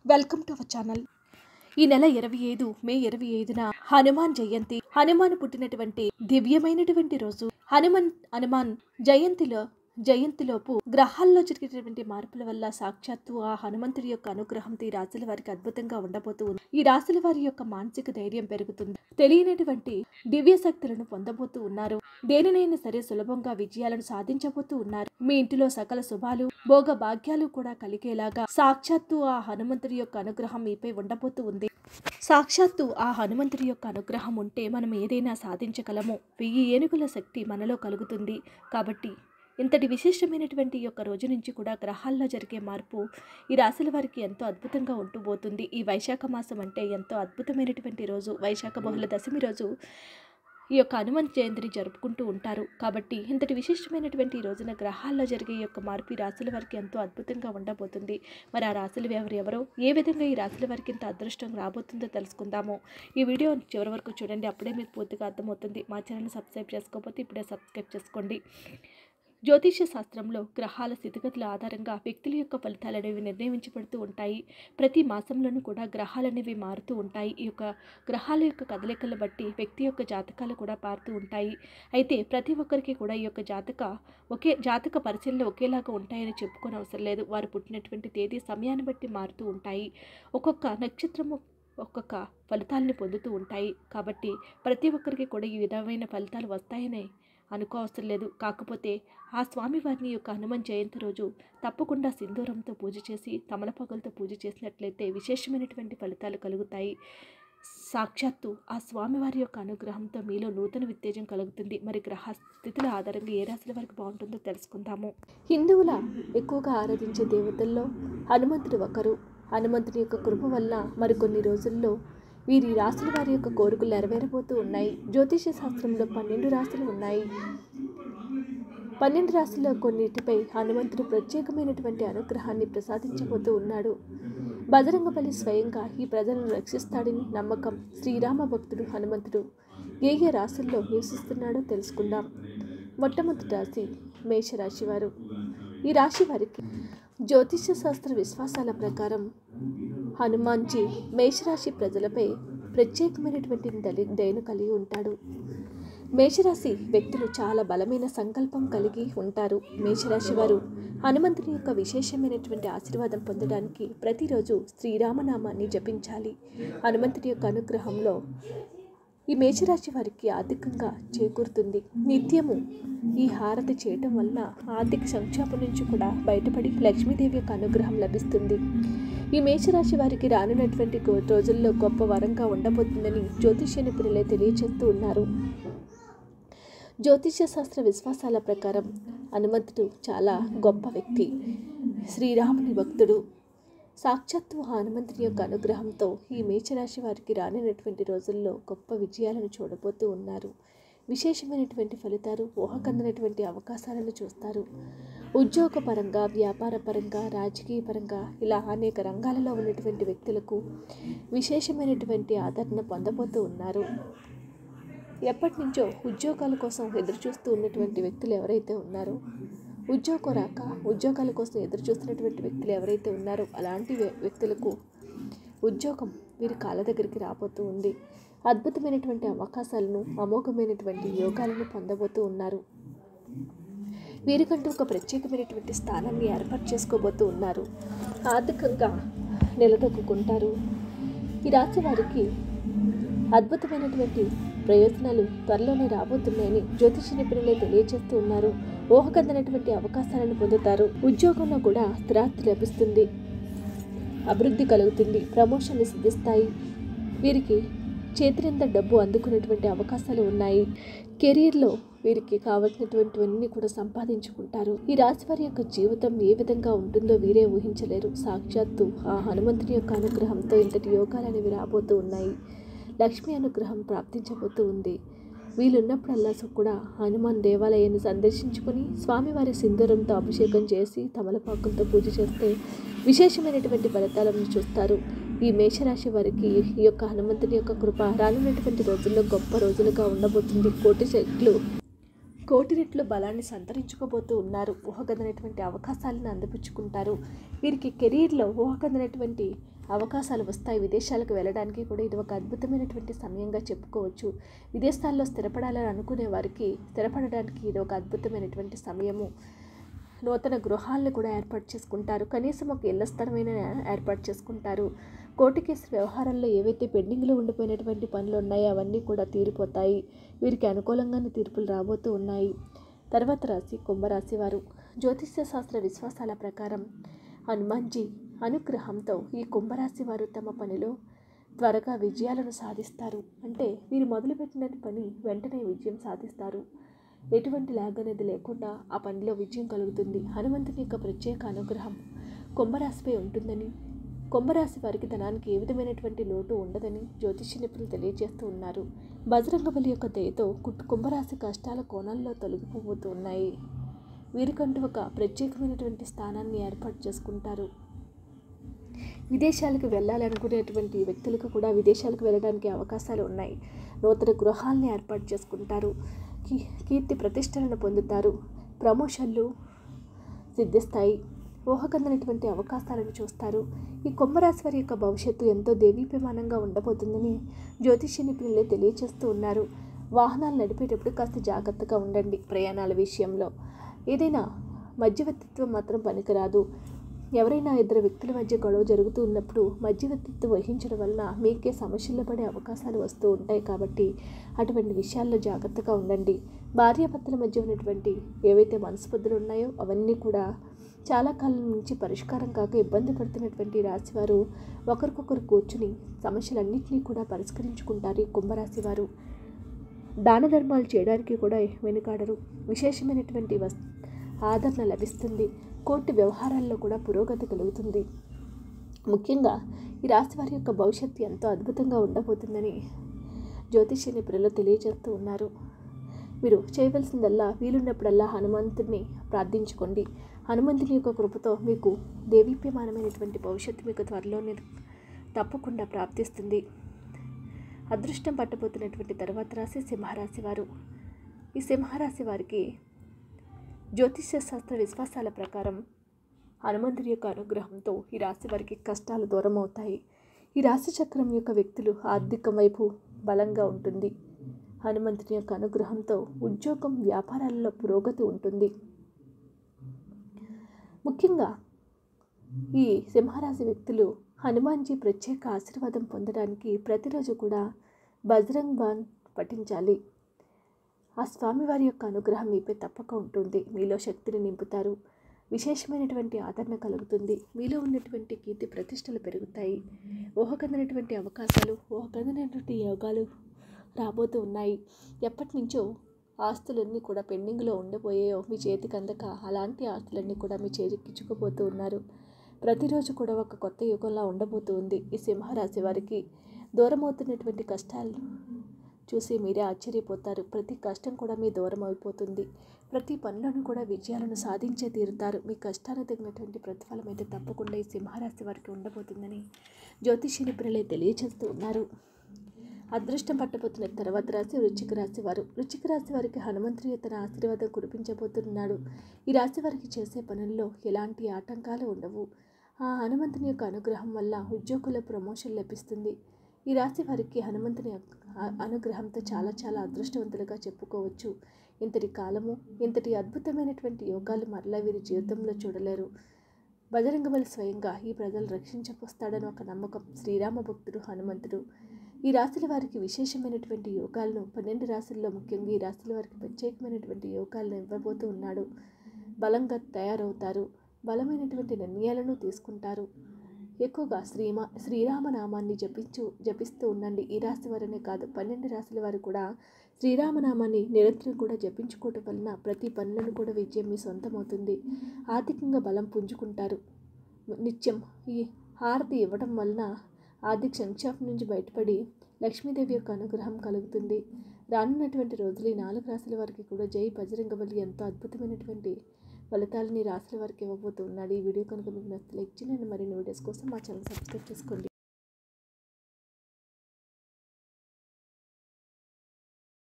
welcome to our channel ఈ నెల ఇరవై ఐదు మే ఇరవై ఐదున హనుమాన్ జయంతి హనుమాన్ పుట్టినటువంటి దివ్యమైనటువంటి రోజు హనుమాన్ హనుమాన్ జయంతిలో జయంతిలోపు గ్రహాల్లో జరిగేటటువంటి మార్పుల వల్ల సాక్షాత్తు ఆ హనుమంతుడి యొక్క అనుగ్రహంతో ఈ రాశుల వారికి అద్భుతంగా ఉండబోతూ ఉంది ఈ రాశుల వారి యొక్క మానసిక ధైర్యం పెరుగుతుంది తెలియనటువంటి దివ్య శక్తులను పొందబోతూ ఉన్నారు దేనినైనా సరే సులభంగా విజయాలను సాధించబోతూ ఉన్నారు మీ ఇంటిలో సకల శుభాలు భోగ భాగ్యాలు కూడా కలిగేలాగా సాక్షాత్తు ఆ హనుమంతుడి యొక్క అనుగ్రహం మీపై ఉండబోతూ ఉంది సాక్షాత్తు ఆ హనుమంతుడి యొక్క అనుగ్రహం ఉంటే మనం ఏదైనా సాధించగలము వెయ్యి ఏనుగుల శక్తి మనలో కలుగుతుంది కాబట్టి ఇంతటి విశిష్టమైనటువంటి ఈ యొక్క రోజు నుంచి కూడా గ్రహాల్లో జరిగే మార్పు ఈ రాశుల వారికి ఎంతో అద్భుతంగా ఉంటూ పోతుంది ఈ వైశాఖ మాసం అంటే ఎంతో అద్భుతమైనటువంటి రోజు వైశాఖ బహుళ దశమి రోజు ఈ యొక్క హనుమంత్ జయంతిని జరుపుకుంటూ ఉంటారు కాబట్టి ఇంతటి విశిష్టమైనటువంటి ఈ రోజున గ్రహాల్లో జరిగే ఈ యొక్క మార్పు ఈ రాశుల వారికి ఎంతో అద్భుతంగా ఉండబోతుంది మరి ఆ రాశులు ఎవరు ఎవరో ఏ విధంగా ఈ రాశుల వారికి ఇంత అదృష్టం రాబోతుందో తెలుసుకుందాము ఈ వీడియో చివరి వరకు చూడండి అప్పుడే మీకు పూర్తిగా అర్థమవుతుంది మా ఛానల్ సబ్స్క్రైబ్ చేసుకోకపోతే ఇప్పుడే సబ్స్క్రైబ్ చేసుకోండి జ్యోతిష్య శాస్త్రంలో గ్రహాల స్థితిగతుల ఆధారంగా వ్యక్తుల యొక్క ఫలితాలు అనేవి నిర్ణయించబడుతూ ఉంటాయి ప్రతి మాసంలోనూ కూడా గ్రహాలు అనేవి మారుతూ ఉంటాయి ఈ యొక్క గ్రహాల యొక్క కదలికలను బట్టి వ్యక్తి యొక్క జాతకాలు కూడా మారుతూ ఉంటాయి అయితే ప్రతి ఒక్కరికి కూడా ఈ యొక్క జాతక ఒకే జాతక పరిశీలన ఒకేలాగా ఉంటాయని చెప్పుకోని అవసరం లేదు వారు పుట్టినటువంటి తేదీ సమయాన్ని బట్టి మారుతూ ఉంటాయి ఒక్కొక్క నక్షత్రము ఒక్కొక్క ఫలితాలను పొందుతూ ఉంటాయి కాబట్టి ప్రతి ఒక్కరికి కూడా ఈ విధమైన ఫలితాలు వస్తాయని అనుకోవసరం లేదు కాకపోతే ఆ స్వామివారిని యొక్క హనుమాన్ జయంతి రోజు తప్పకుండా సింధూరంతో పూజ చేసి తమలపాకులతో పూజ చేసినట్లయితే విశేషమైనటువంటి ఫలితాలు కలుగుతాయి సాక్షాత్తు ఆ స్వామివారి యొక్క అనుగ్రహంతో మీలో నూతన ఉత్తేజం కలుగుతుంది మరి గ్రహ స్థితుల ఆధారంగా ఏ రాశుల వరకు బాగుంటుందో తెలుసుకుందాము హిందువుల ఎక్కువగా ఆరాధించే దేవతల్లో హనుమంతుడు ఒకరు హనుమంతుడి యొక్క కృప వల్ల మరికొన్ని రోజుల్లో వీరి రాశుల వారి యొక్క కోరికలు నెరవేరబోతూ ఉన్నాయి జ్యోతిష శాస్త్రంలో పన్నెండు రాశులు ఉన్నాయి పన్నెండు రాశుల్లో కొన్నిటిపై హనుమంతుడు ప్రత్యేకమైనటువంటి అనుగ్రహాన్ని ప్రసాదించబోతూ ఉన్నాడు బజరంగబలి స్వయంగా ఈ ప్రజలను రక్షిస్తాడని నమ్మకం శ్రీరామ భక్తుడు హనుమంతుడు ఏ ఏ రాశుల్లో నివసిస్తున్నాడో తెలుసుకుందాం మొట్టమొదటి రాశి మేషరాశి వారు ఈ రాశి వారికి జ్యోతిష శాస్త్ర విశ్వాసాల ప్రకారం హనుమాన్జీ మేషరాశి ప్రజలపై ప్రత్యేకమైనటువంటి దలి దయను కలిగి ఉంటాడు మేషరాశి వ్యక్తులు చాలా బలమైన సంకల్పం కలిగి ఉంటారు మేషరాశి వారు హనుమంతుని యొక్క విశేషమైనటువంటి ఆశీర్వాదం పొందడానికి ప్రతిరోజు శ్రీరామనామాన్ని జపించాలి హనుమంతుని యొక్క అనుగ్రహంలో ఈ మేషరాశి వారికి ఆర్థికంగా చేకూరుతుంది నిత్యము ఈ హారతి చేయటం వలన ఆర్థిక సంక్షోభం నుంచి కూడా బయటపడి లక్ష్మీదేవి యొక్క అనుగ్రహం లభిస్తుంది ఈ మేషరాశి వారికి రానున్నటువంటి గో- రోజుల్లో గొప్ప వరంగా ఉండబోతుందని జ్యోతిష్య నిపుణులే తెలియచేస్తూ ఉన్నారు జ్యోతిష్య శాస్త్ర విశ్వాసాల ప్రకారం హనుమంతుడు చాలా గొప్ప వ్యక్తి శ్రీరాముని భక్తుడు సాక్షాత్తు హనుమంతుని యొక్క అనుగ్రహంతో ఈ మేషరాశి వారికి రానున్నటువంటి రోజుల్లో గొప్ప విజయాలను చూడబోతూ ఉన్నారు విశేషమైనటువంటి ఫలితాలు ఊహకందనటువంటి అవకాశాలను చూస్తారు ఉద్యోగపరంగా వ్యాపార పరంగా రాజకీయ పరంగా ఇలా అనేక రంగాలలో ఉన్నటువంటి వ్యక్తులకు విశేషమైనటువంటి ఆదరణ పొందబోతూ ఉన్నారు ఎప్పటి నుంచో ఉద్యోగాల కోసం ఎదురు చూస్తూ ఉన్నటువంటి వ్యక్తులు ఎవరైతే ఉన్నారో ఉద్యోగం రాక ఉద్యోగాల కోసం ఎదురు చూస్తున్నటువంటి వ్యక్తులు ఎవరైతే ఉన్నారో అలాంటి వ్య- వ్యక్తులకు ఉద్యోగం వీరి కాళ్ళ దగ్గరికి రాబోతూ ఉంది అద్భుతమైనటువంటి అవకాశాలను అమోఘమైనటువంటి యోగాలను పొందబోతూ ఉన్నారు వీరికంటూ ఒక ప్రత్యేకమైనటువంటి స్థానాన్ని ఏర్పాటు చేసుకోబోతూ ఉన్నారు ఆర్థికంగా నిలదొక్కుంటారు ఈ రాశి వారికి అద్భుతమైనటువంటి ప్రయోజనాలు త్వరలోనే రాబోతున్నాయని జ్యోతిష నిపుణులే తెలియజేస్తూ ఉన్నారు ఊహకందనటువంటి అవకాశాలను పొందుతారు ఉద్యోగంలో కూడా స్థిరాస్తి లభిస్తుంది అభివృద్ధి కలుగుతుంది ప్రమోషన్లు సిద్ధిస్తాయి వీరికి చేతిరింద డబ్బు అందుకునేటువంటి అవకాశాలు ఉన్నాయి కెరీర్లో వీరికి కావలసినటువంటివన్నీ కూడా సంపాదించుకుంటారు ఈ రాశి వారి యొక్క జీవితం ఏ విధంగా ఉంటుందో వీరే ఊహించలేరు సాక్షాత్తు ఆ హనుమంతుని యొక్క అనుగ్రహంతో ఇంతటి యోగాలు అనేవి రాబోతూ ఉన్నాయి లక్ష్మీ అనుగ్రహం ప్రాప్తించబోతూ ఉంది వీలున్నప్పుడల్లా సో కూడా హనుమాన్ దేవాలయాన్ని సందర్శించుకుని స్వామివారి సింధూరంతో అభిషేకం చేసి తమలపాకులతో పూజ చేస్తే విశేషమైనటువంటి ఫలితాలను చూస్తారు ఈ మేషరాశి వారికి ఈ యొక్క హనుమంతుని యొక్క కృప రానున్నటువంటి రోజుల్లో గొప్ప రోజులుగా ఉండబోతుంది కోటి చెట్లు కోటి రెట్లు బలాన్ని సంతరించుకోబోతూ ఉన్నారు ఊహగదనటువంటి అవకాశాలను అందిపుచ్చుకుంటారు వీరికి కెరీర్లో ఊహగదనటువంటి అవకాశాలు వస్తాయి విదేశాలకు వెళ్ళడానికి కూడా ఇది ఒక అద్భుతమైనటువంటి సమయంగా చెప్పుకోవచ్చు విదేశాల్లో స్థిరపడాలని అనుకునే వారికి స్థిరపడడానికి ఇది ఒక అద్భుతమైనటువంటి సమయము నూతన గృహాలను కూడా ఏర్పాటు చేసుకుంటారు కనీసం ఒక ఇళ్ల స్థలమైన ఏర్పాటు చేసుకుంటారు కోర్టు కేసు వ్యవహారాల్లో ఏవైతే పెండింగ్లో ఉండిపోయినటువంటి పనులు ఉన్నాయో అవన్నీ కూడా తీరిపోతాయి వీరికి అనుకూలంగానే తీర్పులు రాబోతూ ఉన్నాయి తర్వాత రాశి కుంభరాశి వారు జ్యోతిష్య శాస్త్ర విశ్వాసాల ప్రకారం హనుమాన్జీ అనుగ్రహంతో ఈ కుంభరాశి వారు తమ పనిలో త్వరగా విజయాలను సాధిస్తారు అంటే వీరు మొదలుపెట్టిన పని వెంటనే విజయం సాధిస్తారు ఎటువంటి ల్యాగ్ అనేది లేకుండా ఆ పనిలో విజయం కలుగుతుంది హనుమంతుని యొక్క ప్రత్యేక అనుగ్రహం కుంభరాశిపై ఉంటుందని కుంభరాశి వారికి ధనానికి ఏ విధమైనటువంటి లోటు ఉండదని జ్యోతిష నిపుణులు తెలియజేస్తూ ఉన్నారు బజరంగబలి యొక్క దయతో కు- కుంభరాశి కష్టాల కోణాల్లో తొలగిపోబోతూ ఉన్నాయి వీరికంటూ ఒక ప్రత్యేకమైనటువంటి స్థానాన్ని ఏర్పాటు చేసుకుంటారు విదేశాలకు వెళ్ళాలనుకునేటువంటి వ్యక్తులకు కూడా విదేశాలకు వెళ్ళడానికి అవకాశాలు ఉన్నాయి నూతన గృహాలను ఏర్పాటు చేసుకుంటారు కీ- కీర్తి ప్రతిష్టలను పొందుతారు ప్రమోషన్లు సిద్ధిస్తాయి ఊహకందనటువంటి అవకాశాలను చూస్తారు ఈ కుంభరాశి వారి యొక్క భవిష్యత్తు ఎంతో దేవీప్యమానంగా ఉండబోతుందని జ్యోతిష్య నిపుణులే తెలియజేస్తూ ఉన్నారు వాహనాలు నడిపేటప్పుడు కాస్త జాగ్రత్తగా ఉండండి ప్రయాణాల విషయంలో ఏదైనా మధ్యవర్తిత్వం మాత్రం పనికిరాదు ఎవరైనా ఇద్దరు వ్యక్తుల మధ్య గొడవ జరుగుతూ ఉన్నప్పుడు మధ్యవర్తిత్వం వహించడం వలన మీకే సమస్యల్లో పడే అవకాశాలు వస్తూ ఉంటాయి కాబట్టి అటువంటి విషయాల్లో జాగ్రత్తగా ఉండండి భార్యాభర్తల మధ్య ఉన్నటువంటి ఏవైతే మనస్పర్ధలు ఉన్నాయో అవన్నీ కూడా చాలా కాలం నుంచి పరిష్కారం కాక ఇబ్బంది పడుతున్నటువంటి రాశివారు ఒకరికొకరు కూర్చుని సమస్యలన్నింటినీ కూడా పరిష్కరించుకుంటారు ఈ కుంభరాశి వారు దాన ధర్మాలు చేయడానికి కూడా వెనుకాడరు విశేషమైనటువంటి వస్ ఆదరణ లభిస్తుంది కోర్టు వ్యవహారాల్లో కూడా పురోగతి కలుగుతుంది ముఖ్యంగా ఈ రాశి వారి యొక్క భవిష్యత్తు ఎంతో అద్భుతంగా ఉండబోతుందని జ్యోతిష్య నిపుణులు తెలియజేస్తూ ఉన్నారు మీరు చేయవలసిందల్లా వీలున్నప్పుడల్లా హనుమంతుడిని ప్రార్థించుకోండి హనుమంతుని యొక్క కృపతో మీకు దేవీప్యమానమైనటువంటి భవిష్యత్తు మీకు త్వరలోనే తప్పకుండా ప్రాప్తిస్తుంది అదృష్టం పట్టబోతున్నటువంటి తర్వాత రాశి సింహరాశి వారు ఈ సింహరాశి వారికి జ్యోతిష్య శాస్త్ర విశ్వాసాల ప్రకారం హనుమంతుడి యొక్క అనుగ్రహంతో ఈ రాశి వారికి కష్టాలు దూరం అవుతాయి ఈ రాశి చక్రం యొక్క వ్యక్తులు ఆర్థిక వైపు బలంగా ఉంటుంది హనుమంతుని యొక్క అనుగ్రహంతో ఉద్యోగం వ్యాపారాలలో పురోగతి ఉంటుంది ముఖ్యంగా ఈ సింహరాశి వ్యక్తులు హనుమాన్జీ ప్రత్యేక ఆశీర్వాదం పొందడానికి ప్రతిరోజు కూడా బజరంగ్ బాన్ పఠించాలి ఆ స్వామివారి యొక్క అనుగ్రహం మీపై తప్పక ఉంటుంది మీలో శక్తిని నింపుతారు విశేషమైనటువంటి ఆదరణ కలుగుతుంది మీలో ఉన్నటువంటి కీర్తి ప్రతిష్టలు పెరుగుతాయి ఊహకందనటువంటి అవకాశాలు ఊహకందనటువంటి యోగాలు రాబోతూ ఉన్నాయి ఎప్పటి నుంచో ఆస్తులన్నీ కూడా పెండింగ్లో ఉండిపోయాయో మీ చేతికి అందక అలాంటి ఆస్తులన్నీ కూడా మీ చేజిక్కించుకుపోతూ ఉన్నారు ప్రతిరోజు కూడా ఒక కొత్త యుగంలా ఉండబోతూ ఉంది ఈ సింహరాశి వారికి దూరమవుతున్నటువంటి కష్టాలు చూసి మీరే ఆశ్చర్యపోతారు ప్రతి కష్టం కూడా మీ దూరం అయిపోతుంది ప్రతి పనులను కూడా విజయాలను సాధించే తీరుతారు మీ కష్టానికి తగినటువంటి ప్రతిఫలం అయితే తప్పకుండా ఈ సింహరాశి వారికి ఉండబోతుందని జ్యోతిషి నిపుణులే తెలియజేస్తూ ఉన్నారు అదృష్టం పట్టబోతున్న తర్వాత రాశి వృశ్చిక రాశి వారు వృశ్చిక రాశి వారికి హనుమంతుడి తన ఆశీర్వాదం కురిపించబోతున్నాడు ఈ రాశి వారికి చేసే పనుల్లో ఎలాంటి ఆటంకాలు ఉండవు ఆ హనుమంతుని యొక్క అనుగ్రహం వల్ల ఉద్యోగుల ప్రమోషన్ లభిస్తుంది ఈ రాశి వారికి హనుమంతుని యొక్క ఆ- అనుగ్రహంతో చాలా చాలా అదృష్టవంతులుగా చెప్పుకోవచ్చు ఇంతటి కాలము ఇంతటి అద్భుతమైనటువంటి యోగాలు మరలా వీరి జీవితంలో చూడలేరు బజరంగబలి స్వయంగా ఈ ప్రజలు రక్షించపోస్తాడని ఒక నమ్మకం శ్రీరామ భక్తుడు హనుమంతుడు ఈ రాశుల వారికి విశేషమైనటువంటి యోగాలను పన్నెండు రాశుల్లో ముఖ్యంగా ఈ రాశుల వారికి ప్రత్యేకమైనటువంటి యోగాలను ఇవ్వబోతూ ఉన్నాడు బలంగా తయారవుతారు బలమైనటువంటి నిర్ణయాలను తీసుకుంటారు ఎక్కువగా శ్రీమా శ్రీరామనామాన్ని జపించు జపిస్తూ ఉండండి ఈ రాశి వారనే కాదు పన్నెండు రాశుల వారు కూడా శ్రీరామనామాన్ని నిరంతరం కూడా జపించుకోవటం వలన ప్రతి పనులను కూడా విజయం మీ సొంతమవుతుంది ఆర్థికంగా బలం పుంజుకుంటారు నిత్యం ఈ హారతి ఇవ్వడం వలన ఆర్థిక సంక్షోభం నుంచి బయటపడి లక్ష్మీదేవి యొక్క అనుగ్రహం కలుగుతుంది రానున్నటువంటి రోజులు ఈ నాలుగు రాశుల వారికి కూడా జై బజరంగబలి ఎంతో అద్భుతమైనటువంటి ఫలితాలని రాశుల వారికి ఇవ్వబోతున్నాడు ఈ వీడియో కనుక మీకు నచ్చితే లైక్ చేయండి మరిన్ని వీడియోస్ కోసం మా ఛానల్ సబ్స్క్రైబ్ చేసుకోండి